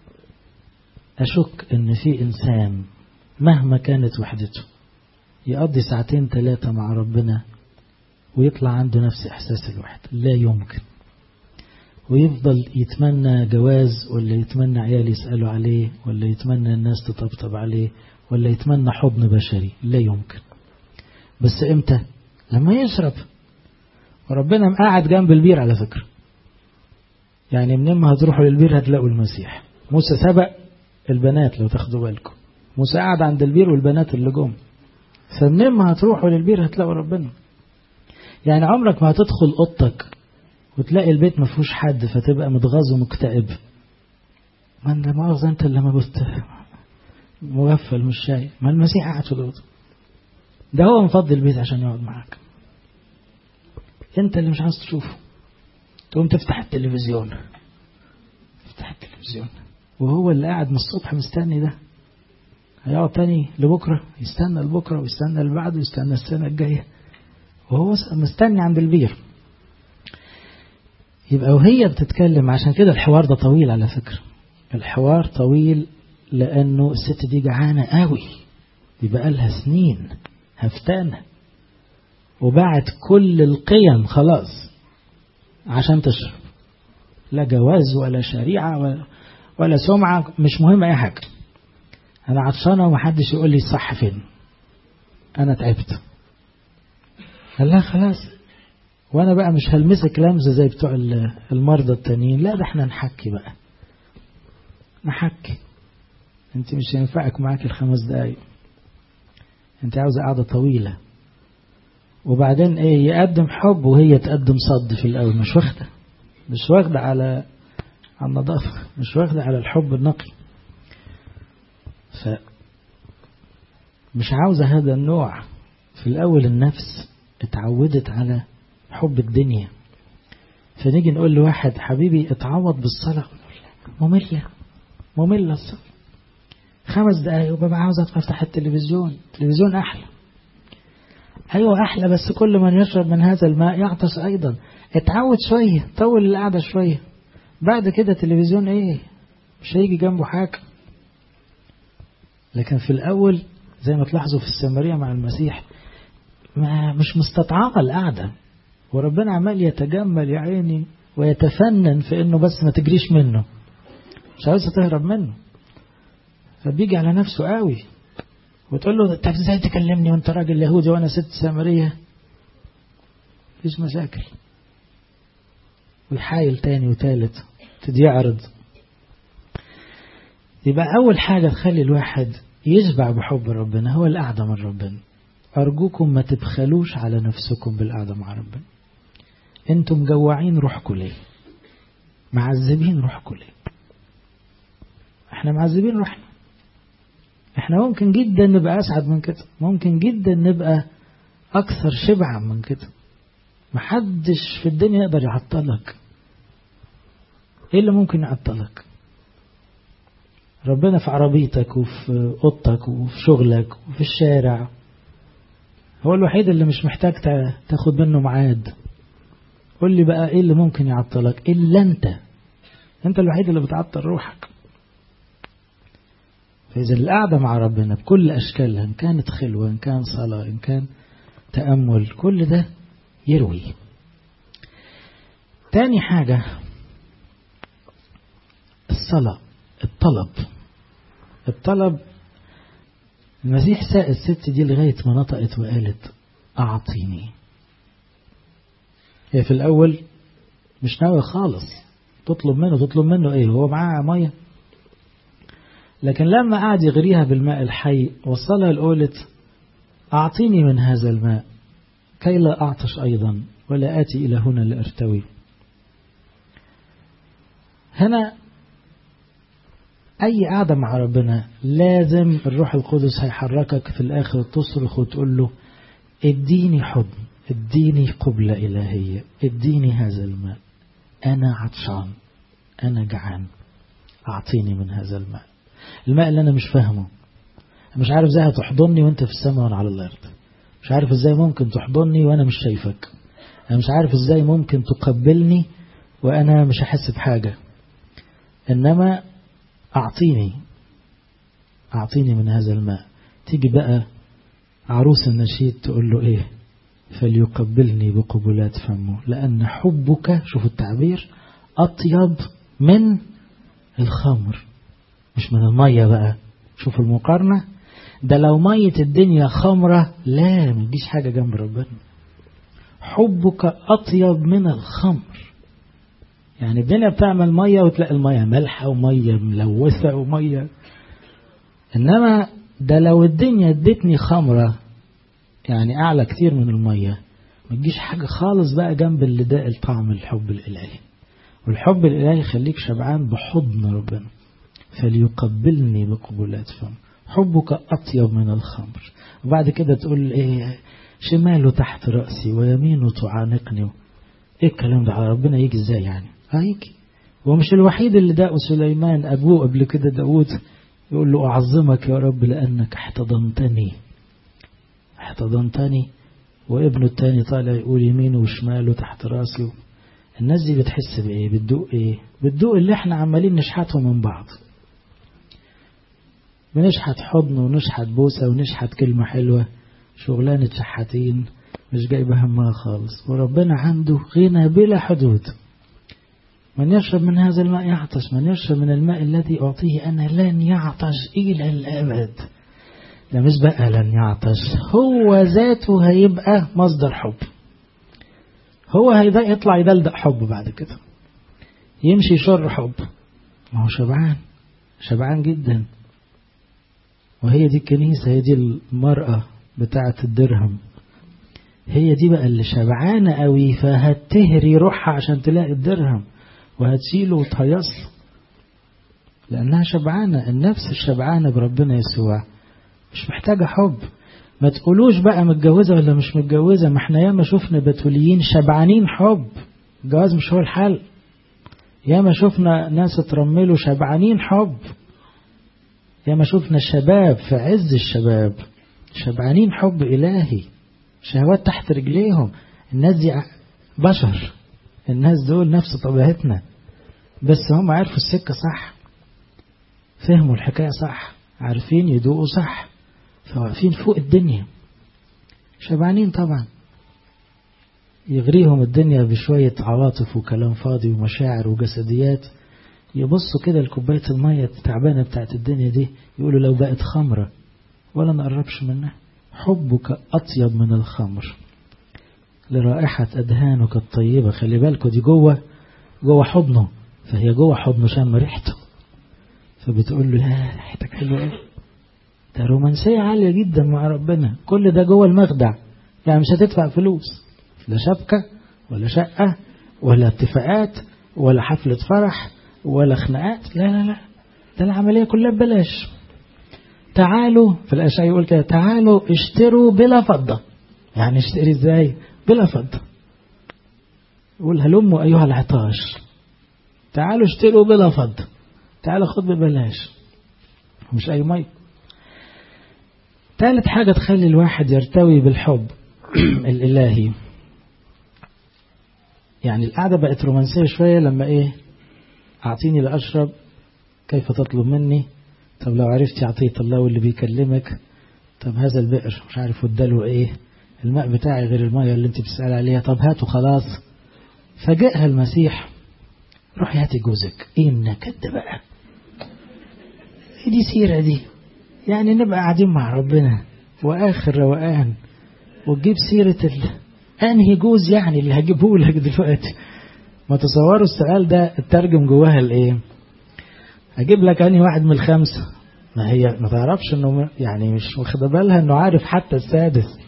أشك إن في إنسان مهما كانت وحدته يقضي ساعتين ثلاثة مع ربنا ويطلع عنده نفس إحساس الوحدة لا يمكن ويفضل يتمنى جواز ولا يتمنى عيال يسألوا عليه ولا يتمنى الناس تطبطب عليه ولا يتمنى حضن بشري لا يمكن بس امتى لما يشرب وربنا قاعد جنب البير على فكرة يعني منين ما هتروحوا للبير هتلاقوا المسيح موسى سبق البنات لو تاخدوا بالكم موسى قاعد عند البير والبنات اللي جم فمنين ما هتروحوا للبير هتلاقوا ربنا يعني عمرك ما هتدخل اوضتك وتلاقي البيت ما فيهوش حد فتبقى متغاظ ومكتئب ما انت مؤاخذة انت اللي ما بست مغفل مش شايف ما المسيح قاعد في الاوضه ده هو مفضي البيت عشان يقعد معاك انت اللي مش عاوز تشوفه تقوم تفتح التلفزيون تفتح التلفزيون وهو اللي قاعد من الصبح مستني ده هيقعد تاني لبكرة يستنى لبكرة ويستنى اللي بعده ويستنى السنة الجاية وهو مستني عند البير يبقى وهي بتتكلم عشان كده الحوار ده طويل على فكرة الحوار طويل لأنه الست دي جعانة قوي دي بقالها سنين هفتانة وباعت كل القيم خلاص عشان تشرب لا جواز ولا شريعة ولا, ولا سمعة مش مهم أي حاجة أنا عطشانة ومحدش يقول لي الصح فين أنا تعبت قال لها خلاص وأنا بقى مش هلمسك لمزة زي بتوع المرضى التانيين لا ده احنا نحكي بقى نحكي انت مش هينفعك معاك الخمس دقايق انت عاوزة قعدة طويلة وبعدين ايه يقدم حب وهي تقدم صد في الاول مش واخده مش واخده على على النظافه مش واخده على الحب النقي ف مش عاوزه هذا النوع في الاول النفس اتعودت على حب الدنيا فنيجي نقول لواحد حبيبي اتعوض بالصلاه ممله ممله الصلاه خمس دقايق وببقى عاوز افتح التلفزيون التلفزيون احلى أيوة أحلى بس كل من يشرب من هذا الماء يعطش أيضا اتعود شوية طول القعدة شوية بعد كده تلفزيون إيه مش هيجي جنبه حاجة لكن في الأول زي ما تلاحظوا في السامرية مع المسيح ما مش مستطعمة القعدة وربنا عمال يتجمل يا عيني ويتفنن في انه بس ما تجريش منه مش عاوزة تهرب منه فبيجي على نفسه قوي وتقول له طب ازاي تكلمني وانت راجل يهودي وانا ست سامريه مفيش مشاكل ويحايل تاني وتالت تدي يعرض يبقى اول حاجه تخلي الواحد يشبع بحب ربنا هو القعده من ربنا ارجوكم ما تبخلوش على نفسكم بالقعده مع ربنا انتم مجوعين روحكم ليه معذبين روحكم ليه احنا معذبين روحنا احنا ممكن جدا نبقى اسعد من كده ممكن جدا نبقى اكثر شبعا من كده محدش في الدنيا يقدر يعطلك ايه اللي ممكن يعطلك ربنا في عربيتك وفي اوضتك وفي شغلك وفي الشارع هو الوحيد اللي مش محتاج تاخد منه ميعاد قول لي بقى ايه اللي ممكن يعطلك الا انت انت الوحيد اللي بتعطل روحك فإذا القعدة مع ربنا بكل أشكالها إن كانت خلوة إن كان صلاة إن كان تأمل كل ده يروي تاني حاجة الصلاة الطلب الطلب المسيح ساق الست دي لغاية ما نطقت وقالت أعطيني هي في الأول مش ناوية خالص تطلب منه تطلب منه إيه هو معاه مية لكن لما قعد يغريها بالماء الحي وصلها لقولت أعطيني من هذا الماء كي لا أعطش أيضا ولا آتي إلى هنا لأرتوي هنا أي قعدة مع ربنا لازم الروح القدس هيحركك في الآخر تصرخ وتقول له اديني حضن اديني قبلة إلهية اديني هذا الماء أنا عطشان أنا جعان أعطيني من هذا الماء الماء اللي أنا مش فاهمه مش عارف ازاي هتحضني وانت في السماء وانا على الارض مش عارف ازاي ممكن تحضني وانا مش شايفك انا مش عارف ازاي ممكن تقبلني وانا مش هحس بحاجة انما اعطيني اعطيني من هذا الماء تيجي بقى عروس النشيد تقول له ايه فليقبلني بقبلات فمه لان حبك شوف التعبير اطيب من الخمر مش من المية بقى شوف المقارنة ده لو مية الدنيا خمرة لا ما تجيش حاجة جنب ربنا حبك أطيب من الخمر يعني الدنيا بتعمل مية وتلاقي المية ملحة ومية ملوثة ومية إنما ده لو الدنيا ادتني خمرة يعني أعلى كتير من المية ما تجيش حاجة خالص بقى جنب اللي ده الطعم الحب الإلهي والحب الإلهي يخليك شبعان بحضن ربنا فليقبلني بقبلات فم حبك أطيب من الخمر وبعد كده تقول إيه شماله تحت رأسي ويمينه تعانقني إيه الكلام ده على ربنا يجي إزاي يعني هيجي ومش الوحيد اللي داقه سليمان أبوه قبل كده داود يقول له أعظمك يا رب لأنك احتضنتني احتضنتني وابنه التاني طالع يقول يمينه وشماله تحت راسي الناس دي بتحس بإيه بتدوق إيه بتدوق اللي احنا عمالين نشحته من بعض بنشحت حضن ونشحت بوسة ونشحت كلمة حلوة شغلانة شحاتين مش جايبة همها خالص وربنا عنده غنى بلا حدود من يشرب من هذا الماء يعطش من يشرب من الماء الذي أعطيه أنا لن يعطش إلى الأبد ده مش بقى لن يعطش هو ذاته هيبقى مصدر حب هو هيبقى يطلع يدلدق حب بعد كده يمشي يشر حب ما هو شبعان شبعان جدا وهي دي الكنيسة هي دي المرأة بتاعة الدرهم هي دي بقى اللي شبعانة قوي فهتهري روحها عشان تلاقي الدرهم وهتشيله وتهيصله لأنها شبعانة النفس الشبعانة بربنا يسوع مش محتاجة حب ما تقولوش بقى متجوزة ولا مش متجوزة ما احنا ياما شفنا بتوليين شبعانين حب الجواز مش هو الحل ياما شفنا ناس اترملوا شبعانين حب ياما شفنا الشباب في عز الشباب شبعانين حب إلهي شهوات تحت رجليهم الناس دي بشر الناس دول نفس طبيعتنا بس هم عرفوا السكة صح فهموا الحكاية صح عارفين يدوقوا صح فواقفين فوق الدنيا شبعانين طبعا يغريهم الدنيا بشوية عواطف وكلام فاضي ومشاعر وجسديات يبصوا كده لكوباية المية التعبانة بتاعت الدنيا دي يقولوا لو بقت خمرة ولا نقربش منها حبك أطيب من الخمر لرائحة أدهانك الطيبة خلي بالكوا دي جوه جوه حضنه فهي جوه حضنه شم ريحته فبتقول له يا ريحتك حلوة ايه ده رومانسية عالية جدا مع ربنا كل ده جوه المخدع يعني مش هتدفع فلوس لا شبكة ولا شقة ولا اتفاقات ولا حفلة فرح ولا خناقات لا لا لا ده العملية كلها ببلاش تعالوا في الأشياء يقول كده تعالوا اشتروا بلا فضة يعني اشتري ازاي بلا فضة يقول هلموا أيها العطاش تعالوا اشتروا بلا فضة تعالوا خد ببلاش مش أي مي ثالث حاجة تخلي الواحد يرتوي بالحب الإلهي يعني القعدة بقت رومانسية شوية لما إيه أعطيني لأشرب كيف تطلب مني طب لو عرفتي عطية الله واللي بيكلمك طب هذا البئر مش عارف وداله إيه الماء بتاعي غير المية اللي انت بتسأل عليها طب هاته خلاص فجاءها المسيح روحي هاتي جوزك ايه النكد ده بقى ايه دي سيرة دي يعني نبقى قاعدين مع ربنا واخر روقان وتجيب سيرة ال... انهي جوز يعني اللي هجيبه لك دلوقتي ما تصوروا السؤال ده الترجم جواها الايه هجيب لك انهي واحد من الخمسة ما هي ما تعرفش انه يعني مش واخده بالها انه عارف حتى السادس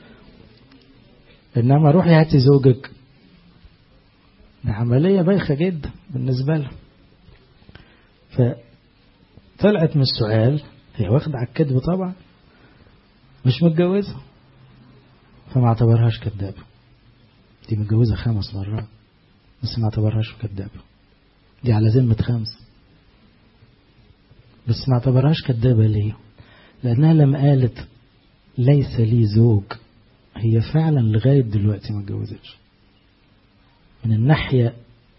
انما روحي هاتي زوجك ده عملية بايخة جدا بالنسبة له فطلعت من السؤال هي واخدة على الكذب طبعا مش متجوزة فما اعتبرهاش كذابة دي متجوزة خمس مرات بس ما اعتبرهاش كذابة دي على ذمة خمس بس ما اعتبرهاش كذابة ليه لأنها لما قالت ليس لي زوج هي فعلا لغاية دلوقتي ما اتجوزتش من الناحية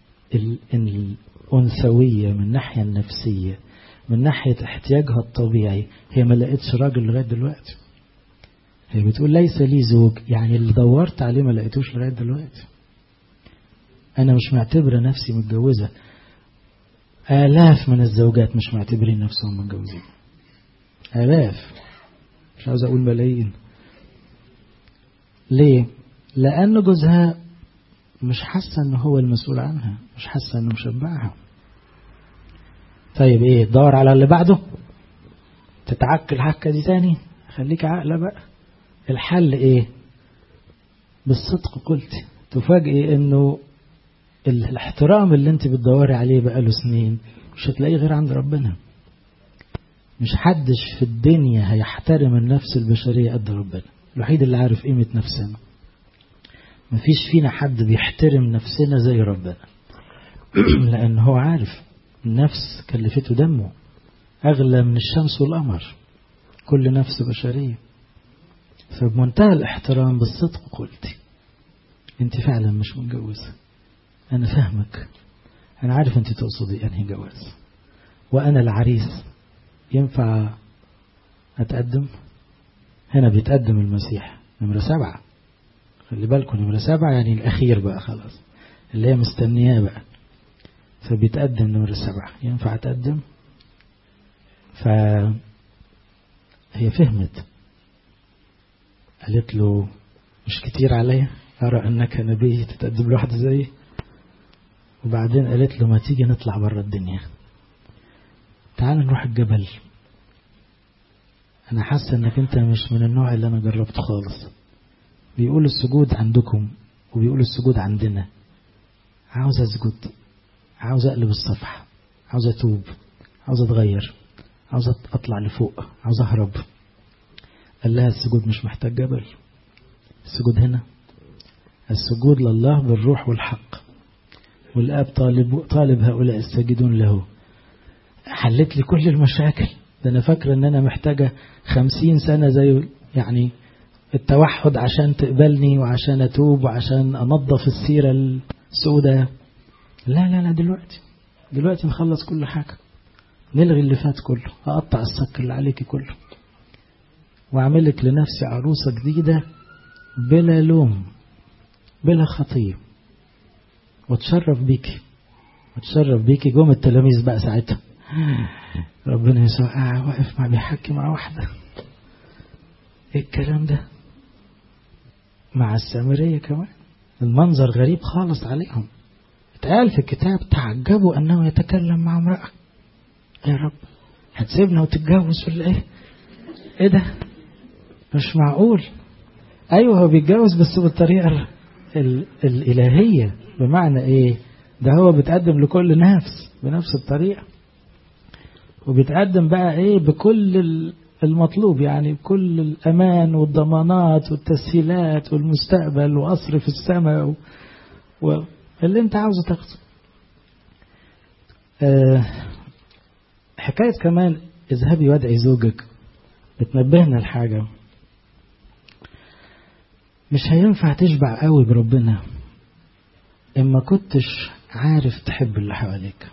الأنثوية من الناحية النفسية من ناحية احتياجها الطبيعي هي ما لقيتش راجل لغاية دلوقتي هي بتقول ليس لي زوج يعني اللي دورت عليه ما لقيتوش لغاية دلوقتي أنا مش معتبرة نفسي متجوزة آلاف من الزوجات مش معتبرين نفسهم متجوزين آلاف مش عاوز أقول ملايين ليه؟ لأن جوزها مش حاسة أنه هو المسؤول عنها مش حاسة أنه مشبعها طيب إيه تدور على اللي بعده تتعك الحكة دي تاني خليك عاقلة بقى الحل إيه بالصدق قلتي تفاجئي أنه الاحترام اللي انت بتدوري عليه بقاله سنين مش هتلاقيه غير عند ربنا مش حدش في الدنيا هيحترم النفس البشرية قد ربنا الوحيد اللي عارف قيمة نفسنا مفيش فينا حد بيحترم نفسنا زي ربنا لأن هو عارف النفس كلفته دمه أغلى من الشمس والقمر كل نفس بشرية فبمنتهى الاحترام بالصدق قلتي انت فعلا مش متجوزة أنا فاهمك أنا عارف أنت تقصدي أنهي جواز وأنا العريس ينفع أتقدم هنا بيتقدم المسيح نمرة سبعة خلي بالكم نمرة سبعة يعني الأخير بقى خلاص اللي هي مستنياه بقى فبيتقدم نمرة سبعة ينفع أتقدم فهي فهمت قالت له مش كتير عليا أرى أنك نبي تتقدم لواحدة زيي وبعدين قالت له ما تيجي نطلع بره الدنيا تعال نروح الجبل أنا حاسة أنك أنت مش من النوع اللي أنا جربته خالص بيقولوا السجود عندكم وبيقولوا السجود عندنا عاوز أسجد عاوز أقلب الصفحة عاوز أتوب عاوز أتغير عاوز أطلع لفوق عاوز أهرب قال لها السجود مش محتاج جبل السجود هنا السجود لله بالروح والحق والآب طالب, طالب هؤلاء الساجدون له حلت لي كل المشاكل ده أنا فاكرة أن أنا محتاجة خمسين سنة زي يعني التوحد عشان تقبلني وعشان أتوب وعشان أنظف السيرة السوداء لا لا لا دلوقتي دلوقتي نخلص كل حاجة نلغي اللي فات كله أقطع الصك اللي عليك كله وأعملك لنفسي عروسة جديدة بلا لوم بلا خطية وتشرف بيكي وتشرف بيكي جم التلاميذ بقى ساعتها ربنا يسوع قاعد واقف مع بيحكي مع واحدة ايه الكلام ده مع السامرية كمان المنظر غريب خالص عليهم اتقال في الكتاب تعجبوا أنه يتكلم مع امرأة يا رب هتسيبنا وتتجوز ولا ايه ايه ده مش معقول ايوه هو بيتجوز بس بالطريقة ال الإلهية بمعنى ايه ده هو بيتقدم لكل نفس بنفس الطريقة وبيتقدم بقى ايه بكل المطلوب يعني بكل الأمان والضمانات والتسهيلات والمستقبل وقصر في السماء واللي انت عاوزه تاخده أه حكاية كمان اذهبي وادعي زوجك بتنبهنا الحاجة مش هينفع تشبع قوي بربنا إما كنتش عارف تحب اللي حواليك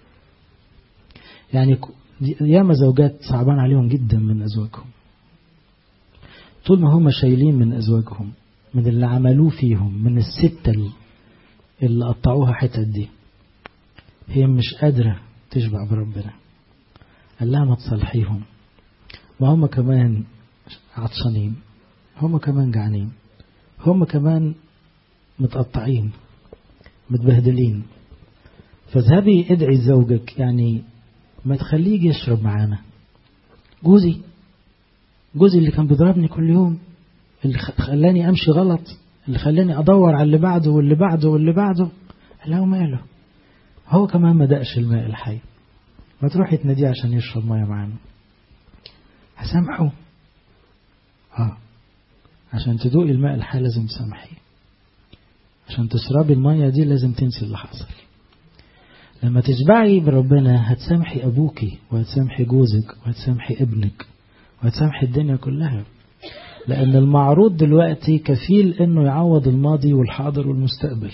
يعني ياما زوجات صعبان عليهم جدا من أزواجهم طول ما هم شايلين من أزواجهم من اللي عملوه فيهم من الستة اللي قطعوها حتت دي هي مش قادرة تشبع بربنا قال لها ما تصلحيهم ما هم كمان عطشانين هم كمان جعانين هم كمان متقطعين متبهدلين فاذهبي ادعي زوجك يعني ما تخليه يجي يشرب معانا جوزي جوزي اللي كان بيضربني كل يوم اللي خلاني امشي غلط اللي خلاني ادور على اللي بعده واللي بعده واللي بعده لا ماله هو كمان ما دقش الماء الحي ما تروحي تناديه عشان يشرب ميه معانا هسامحه اه عشان تدوقي الماء الحي لازم تسامحيه عشان تشربي الميه دي لازم تنسي اللي حصل لما تشبعي بربنا هتسامحي أبوكي وهتسامحي جوزك وهتسامحي ابنك وهتسامحي الدنيا كلها لأن المعروض دلوقتي كفيل إنه يعوض الماضي والحاضر والمستقبل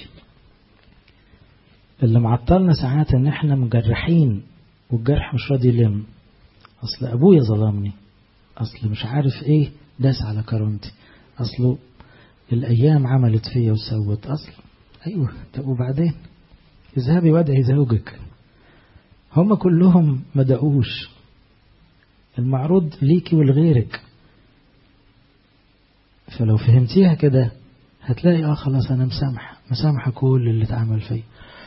اللي معطلنا ساعات إن إحنا مجرحين والجرح مش راضي يلم أصل أبويا ظلمني أصل مش عارف إيه داس على كرامتي أصله الأيام عملت فيا وسوت أصل أيوه طب وبعدين اذهبي وادعي زوجك هم كلهم ما دقوش المعروض ليكي ولغيرك فلو فهمتيها كده هتلاقي اه خلاص انا مسامح مسامحه كل اللي اتعمل فيا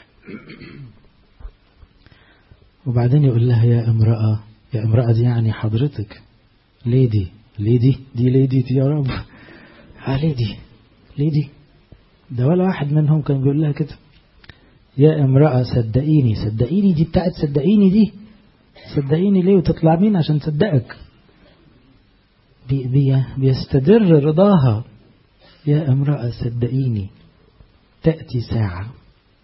وبعدين يقول لها يا امرأة يا امرأة دي يعني حضرتك ليدي ليدي دي ليدي دي يا رب اه ليدي ليدي ده ولا واحد منهم كان بيقول لها كده يا امرأة صدقيني صدقيني دي بتاعت صدقيني دي صدقيني ليه وتطلع مين عشان تصدقك بي بي بيستدر رضاها يا امرأة صدقيني تأتي ساعة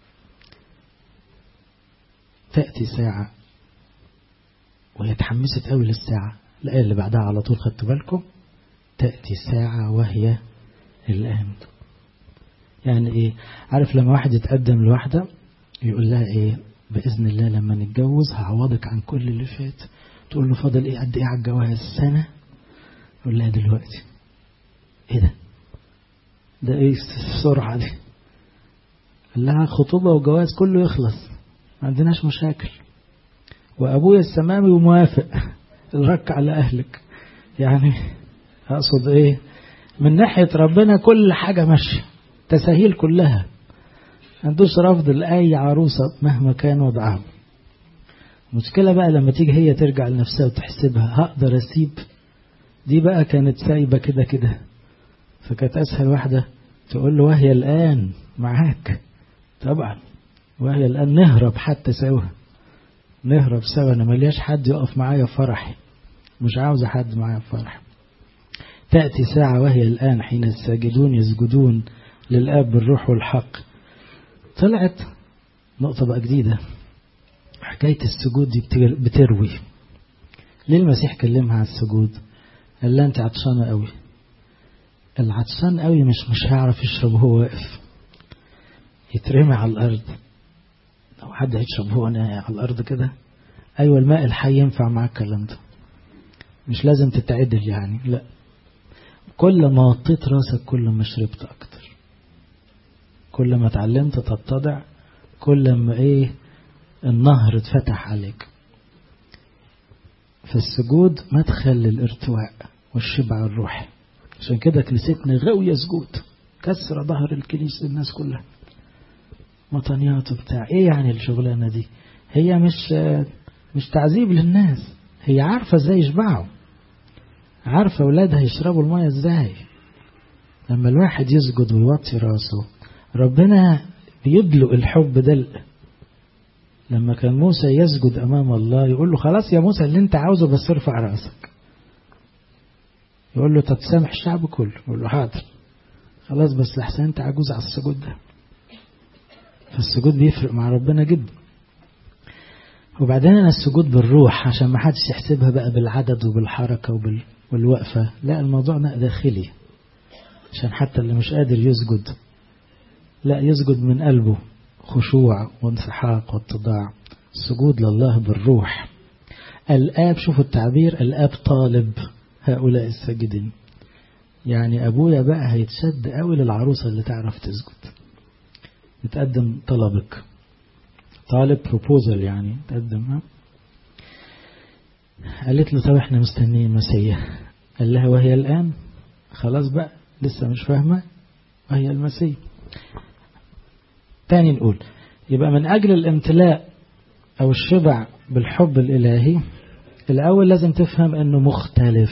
تأتي ساعة وهي اتحمست قوي للساعة الآية اللي بعدها على طول خدتوا بالكم تأتي ساعة وهي الآن يعني ايه عارف لما واحد يتقدم لواحدة يقول لها ايه بإذن الله لما نتجوز هعوضك عن كل اللي فات تقول له فاضل ايه قد ايه على الجواز سنة يقول لها دلوقتي ايه ده ده ايه السرعة دي قال لها خطوبة وجواز كله يخلص ما عندناش مشاكل وابويا السماوي وموافق الرك على اهلك يعني اقصد ايه من ناحية ربنا كل حاجة ماشية تساهيل كلها عندوش رفض لأي عروسة مهما كان وضعها المشكلة بقى لما تيجي هي ترجع لنفسها وتحسبها هقدر أسيب دي بقى كانت سايبة كده كده فكانت أسهل واحدة تقول له وهي الآن معاك طبعا وهي الآن نهرب حتى سوا نهرب سوا أنا ملياش حد يقف معايا في فرحي مش عاوزة حد معايا في فرحي تأتي ساعة وهي الآن حين الساجدون يسجدون للآب بالروح والحق طلعت نقطة بقى جديدة حكاية السجود دي بتروي ليه المسيح كلمها على السجود قال لها انت عطشانة قوي العطشان قوي مش مش هيعرف يشرب وهو واقف يترمي على الأرض لو حد هيشرب هو نايم على الأرض كده أيوة الماء الحي ينفع معاك الكلام ده مش لازم تتعدل يعني لا كل ما وطيت راسك كل ما شربت أكتر كل ما اتعلمت تتضع كل ما ايه النهر اتفتح عليك فالسجود مدخل للارتواء والشبع الروحي عشان كده كنيستنا غاوية سجود كسر ظهر الكنيسة الناس كلها مطنيات وبتاع ايه يعني الشغلانة دي هي مش مش تعذيب للناس هي عارفة ازاي يشبعوا عارفة اولادها يشربوا المية ازاي لما الواحد يسجد ويوطي راسه ربنا بيدلق الحب دلق لما كان موسى يسجد أمام الله يقول له خلاص يا موسى اللي انت عاوزه بس ارفع راسك يقول له طب سامح الشعب كله يقول له حاضر خلاص بس لحسن انت عجوز على السجود ده فالسجود بيفرق مع ربنا جدا وبعدين أنا السجود بالروح عشان ما حدش يحسبها بقى بالعدد وبالحركة وبال... والوقفة لا الموضوع داخلي عشان حتى اللي مش قادر يسجد لا يسجد من قلبه خشوع وانسحاق واتضاع السجود لله بالروح الآب شوفوا التعبير الآب طالب هؤلاء الساجدين يعني أبويا بقى هيتشد قوي للعروسة اللي تعرف تسجد بتقدم طلبك طالب بروبوزل يعني تقدم قالت له طب احنا مستنيين مسيح قال لها وهي الآن خلاص بقى لسه مش فاهمة وهي المسيح تاني نقول يبقى من أجل الامتلاء أو الشبع بالحب الإلهي الأول لازم تفهم أنه مختلف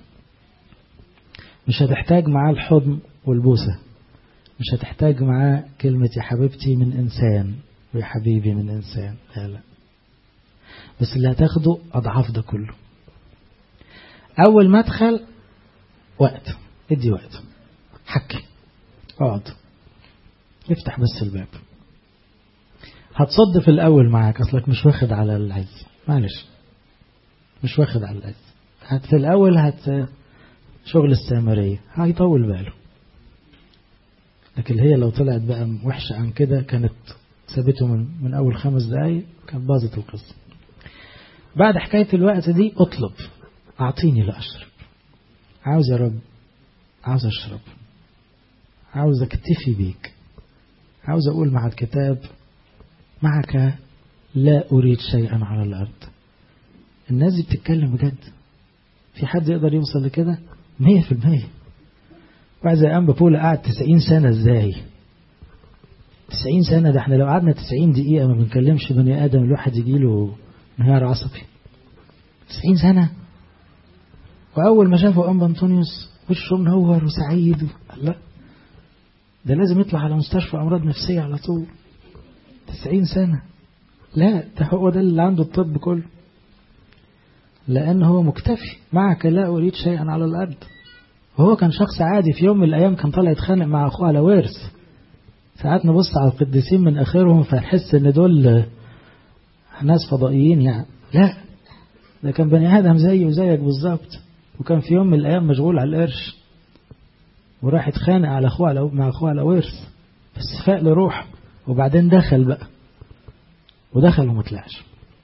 مش هتحتاج معاه الحضن والبوسة مش هتحتاج معاه كلمة يا حبيبتي من إنسان ويا حبيبي من إنسان لا لا بس اللي هتاخده أضعاف ده كله أول مدخل وقت ادي وقت حكي اقعد افتح بس الباب هتصد في الأول معاك أصلك مش واخد على العز معلش مش واخد على العز هت في الأول هت شغل السامرية هيطول باله لكن هي لو طلعت بقى وحشة عن كده كانت سابته من, من أول خمس دقايق كانت باظت القصة بعد حكاية الوقت دي اطلب أعطيني لأشرب عاوز يا رب عاوز أشرب عاوز أكتفي بيك عاوز أقول مع الكتاب معك لا أريد شيئا على الأرض الناس دي بتتكلم بجد في حد يقدر يوصل لكده مية في المية واحد زي أنبا بولا قعد تسعين سنة ازاي تسعين سنة ده احنا لو قعدنا تسعين دقيقة ما بنكلمش بني آدم الواحد يجيله انهيار عصبي تسعين سنة وأول ما شافوا أنبا أنطونيوس وشه منور وسعيد لا ده لازم يطلع على مستشفى أمراض نفسية على طول تسعين سنة لا ده هو ده اللي عنده الطب كله لأن هو مكتفي معك لا أريد شيئا على الأرض وهو كان شخص عادي في يوم من الأيام كان طالع يتخانق مع أخوه على ورث ساعات نبص على القديسين من آخرهم فنحس إن دول ناس فضائيين يعني لا ده كان بني آدم زيه وزيك بالظبط وكان في يوم من الأيام مشغول على القرش وراح يتخانق على أخوه على مع أخوه على ورث بس فاق لروح وبعدين دخل بقى ودخل وما طلعش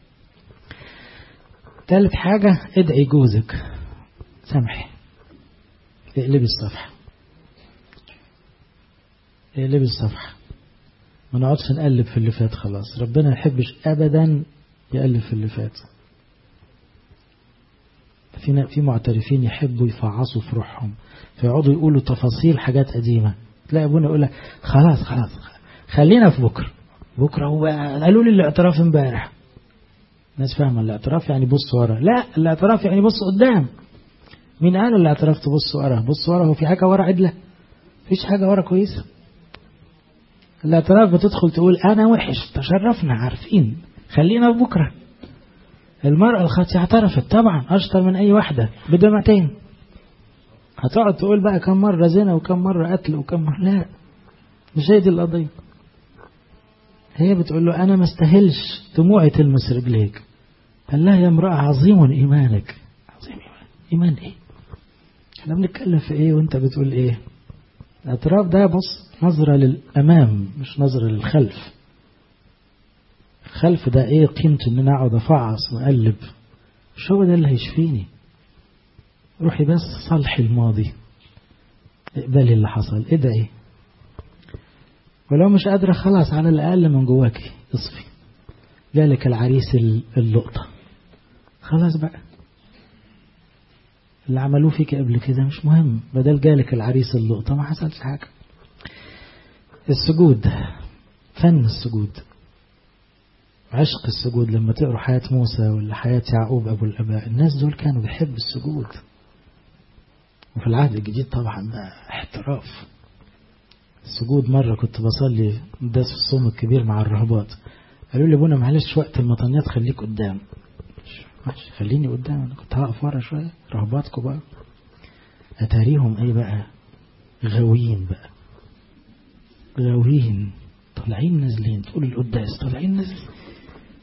ثالث حاجة ادعي جوزك سامحي اقلبي الصفحة اقلبي الصفحة ما نقعدش نقلب في اللي فات خلاص ربنا ما يحبش ابدا يقلب في اللي فات في في معترفين يحبوا يفعصوا في روحهم فيقعدوا يقولوا تفاصيل حاجات قديمة تلاقي ابونا يقول لك خلاص خلاص خلينا في بكرة بكرة هو قالوا لي الاعتراف امبارح الناس فاهمة الاعتراف يعني بص ورا لا الاعتراف يعني بص قدام مين قال الاعتراف تبص ورا بص ورا هو في حاجة ورا عدلة فيش حاجة ورا كويسة الاعتراف بتدخل تقول أنا وحش تشرفنا عارفين خلينا في بكرة المرأة الخاطئة اعترفت طبعا أشطر من أي واحدة بدمعتين هتقعد تقول بقى كم مرة زنا وكم مرة قتل وكم مرة لا مش هي دي القضية هي بتقول له أنا ما استاهلش دموعي تلمس رجليك قال لها يا امرأة عظيم إيمانك عظيم إيمان إيمان إيه احنا بنتكلم في إيه وأنت بتقول إيه الاعتراف ده بص نظرة للأمام مش نظرة للخلف الخلف ده إيه قيمته إن أنا أقعد أفعص وأقلب مش هو ده اللي هيشفيني روحي بس صلحي الماضي اقبلي اللي حصل ادعي ولو مش قادرة خلاص على الأقل من جواكي اصفي جالك العريس اللقطة خلاص بقى اللي عملوه فيك قبل كده مش مهم بدل جالك العريس اللقطة ما حصلش حاجة السجود فن السجود عشق السجود لما تقروا حياة موسى ولا حياة يعقوب أبو الأباء الناس دول كانوا بيحبوا السجود وفي العهد الجديد طبعا احتراف السجود مرة كنت بصلي قداس الصوم الكبير مع الرهبات قالوا لي ابونا معلش وقت المطنيات خليك قدام ماشي خليني قدام انا كنت هقف ورا شويه رهبات كبار اتاريهم ايه بقى غاويين بقى غاويين طالعين نازلين تقول القداس طالعين نازلين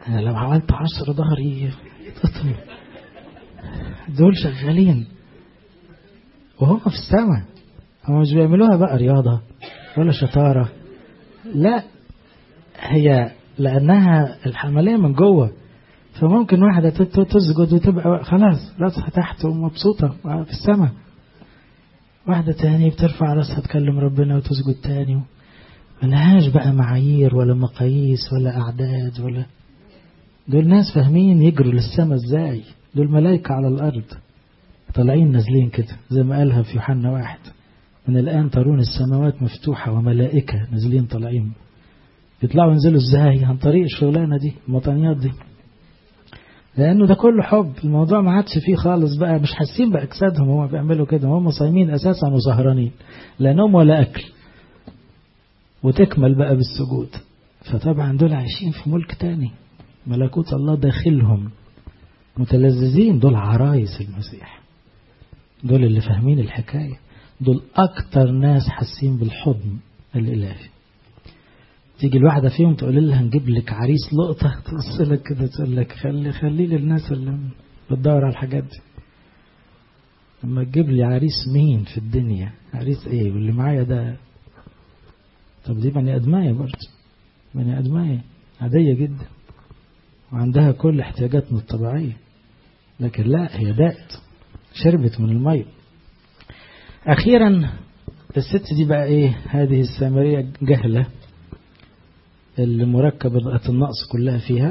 أنا لو عملت عشر ظهري تطم دول شغالين وهم في السماء هم مش بيعملوها بقى رياضة ولا شطارة لا هي لأنها الحملية من جوه فممكن واحدة تسجد وتبقى خلاص راسها تحت ومبسوطة في السماء واحدة تاني بترفع راسها تكلم ربنا وتسجد تاني ملهاش بقى معايير ولا مقاييس ولا أعداد ولا دول ناس فاهمين يجروا للسماء ازاي دول ملائكة على الأرض طالعين نازلين كده زي ما قالها في يوحنا واحد من الآن ترون السماوات مفتوحة وملائكة نازلين طالعين بيطلعوا ينزلوا ازاي عن طريق الشغلانة دي المطانيات دي لأنه ده كله حب الموضوع ما عادش فيه خالص بقى مش حاسين بأجسادهم هم بيعملوا كده هم صايمين أساسا وسهرانين لا نوم ولا أكل وتكمل بقى بالسجود فطبعا دول عايشين في ملك تاني ملكوت الله داخلهم متلذذين دول عرايس المسيح دول اللي فاهمين الحكاية دول أكتر ناس حاسين بالحضن الإلهي تيجي الواحدة فيهم تقول لها نجيب لك عريس لقطة تبص لك كده تقول لك خلي خلي للناس اللي بتدور على الحاجات دي لما تجيب لي عريس مين في الدنيا عريس ايه واللي معايا ده طب دي بني ادمية برضه بني ادمية عادية جدا وعندها كل احتياجاتنا الطبيعية لكن لا هي دقت شربت من المية أخيرا الست دي بقى إيه هذه السامرية جهلة اللي مركب النقص كلها فيها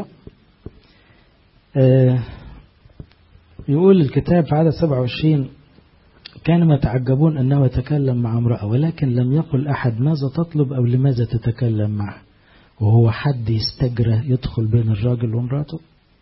آه يقول الكتاب في عدد 27 كانوا يتعجبون أنه يتكلم مع امرأة ولكن لم يقل أحد ماذا تطلب أو لماذا تتكلم معه وهو حد يستجرى يدخل بين الراجل ومراته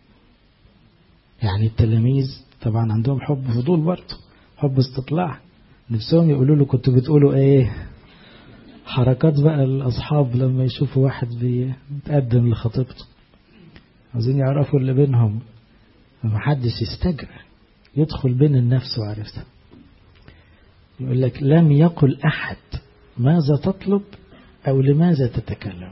يعني التلاميذ طبعا عندهم حب فضول برضه حب استطلاع نفسهم يقولوا له كنتوا بتقولوا ايه حركات بقى الأصحاب لما يشوفوا واحد بيتقدم لخطيبته عايزين يعرفوا اللي بينهم محدش يستجرى يدخل بين النفس وعرفتها يقول لك لم يقل أحد ماذا تطلب أو لماذا تتكلم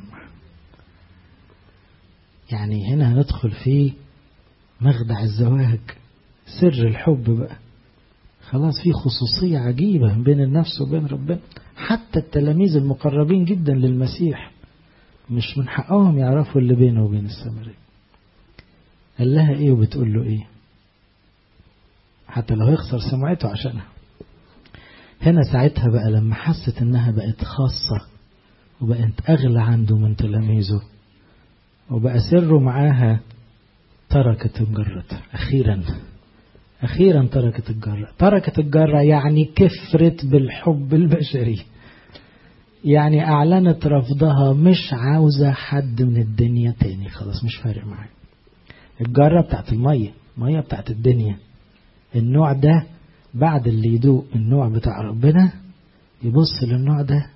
يعني هنا هندخل في مخدع الزواج سر الحب بقى خلاص في خصوصية عجيبة بين النفس وبين ربنا حتى التلاميذ المقربين جدا للمسيح مش من حقهم يعرفوا اللي بينه وبين السامرية قال لها ايه وبتقول له ايه حتى لو يخسر سمعته عشانها هنا ساعتها بقى لما حست انها بقت خاصة وبقت اغلى عنده من تلاميذه وبقى سره معاها تركت الجرة أخيرا أخيرا تركت الجرة تركت الجرة يعني كفرت بالحب البشري يعني أعلنت رفضها مش عاوزة حد من الدنيا تاني خلاص مش فارق معايا الجرة بتاعت المية المية بتاعت الدنيا النوع ده بعد اللي يدوق النوع بتاع ربنا يبص للنوع ده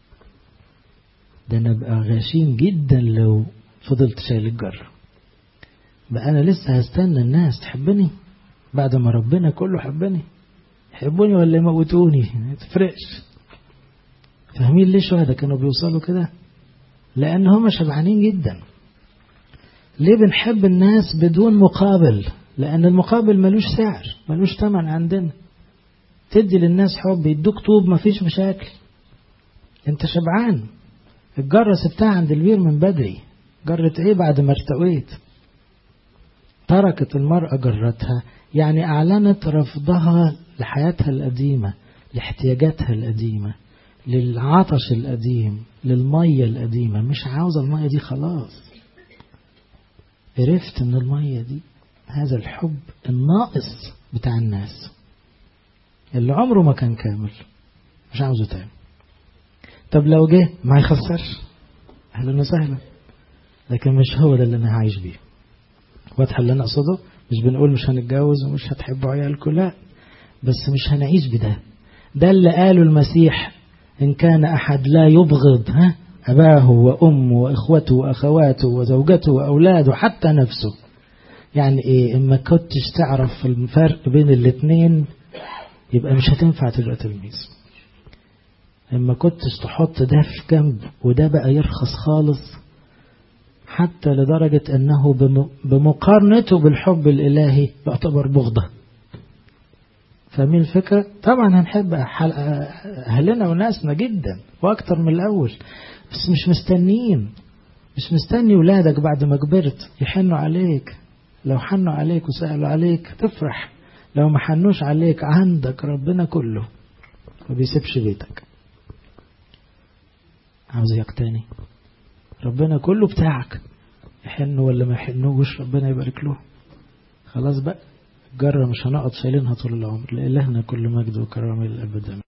ده نبقى غاشين جدا لو فضلت شايل الجرة بقى أنا لسه هستنى الناس تحبني بعد ما ربنا كله حبني يحبوني ولا يموتوني ما تفرقش فاهمين ليه الشهداء كانوا بيوصلوا كده لأن هم شبعانين جدا ليه بنحب الناس بدون مقابل لأن المقابل ملوش سعر ملوش ثمن عندنا تدي للناس حب يدوك طوب مفيش مشاكل انت شبعان الجرة سبتها عند البير من بدري جرة ايه بعد ما ارتويت تركت المرأة جرتها يعني أعلنت رفضها لحياتها القديمة لاحتياجاتها القديمة للعطش القديم للمية القديمة مش عاوزة المية دي خلاص عرفت من المية دي هذا الحب الناقص بتاع الناس اللي عمره ما كان كامل مش عاوزه تاني طب لو جه ما يخسرش اهلا وسهلا لكن مش هو ده اللي انا عايش بيه واضحه اللي انا اقصده مش بنقول مش هنتجوز ومش هتحبوا عيالكم لا بس مش هنعيش بده ده اللي قاله المسيح إن كان أحد لا يبغض ها أباه وأمه وإخوته وأخواته وزوجته وأولاده حتى نفسه يعني إيه إما كنتش تعرف الفرق بين الاثنين يبقى مش هتنفع تبقى تلميذ إما كنتش تحط ده في جنب وده بقى يرخص خالص حتى لدرجة أنه بمقارنته بالحب الإلهي يعتبر بغضة فاهمين الفكرة؟ طبعا هنحب أهلنا وناسنا جدا وأكتر من الأول بس مش مستنيين مش مستني ولادك بعد ما كبرت يحنوا عليك لو حنوا عليك وسألوا عليك تفرح لو ما حنوش عليك عندك ربنا كله ما بيسيبش بيتك عاوز اياك تاني ربنا كله بتاعك يحنوا ولا ما يحنوش ربنا يبارك له خلاص بقى جرة مش هنقعد شايلينها طول العمر لإلهنا كل مجد وكرامة للأبد